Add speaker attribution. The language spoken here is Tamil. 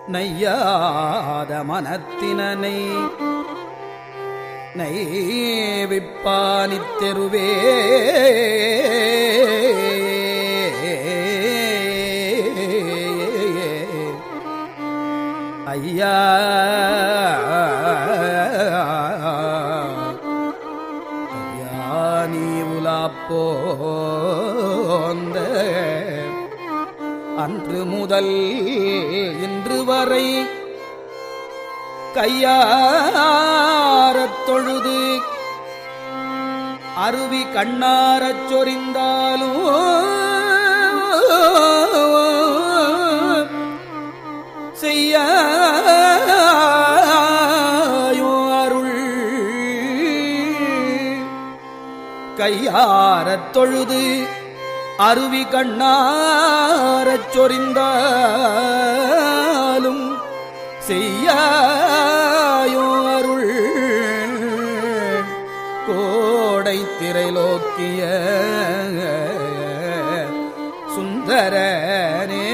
Speaker 1: நையாத மனத்தினனை நைவிப்பானித் தெருவே ஐயா ஐயா நீ உலாப்போந்த அன்று முதல் இன்று வரை கையாரத் தொழுது அருவி கண்ணாரச் சொரிந்தாலும் செய்யாயோ அருள் கையாரத் தொழுது அருவி கண்ணாரச் சொரிந்தாலும் செய்யாயோ அருள் கோடை திரைலோக்கிய சுந்தரனே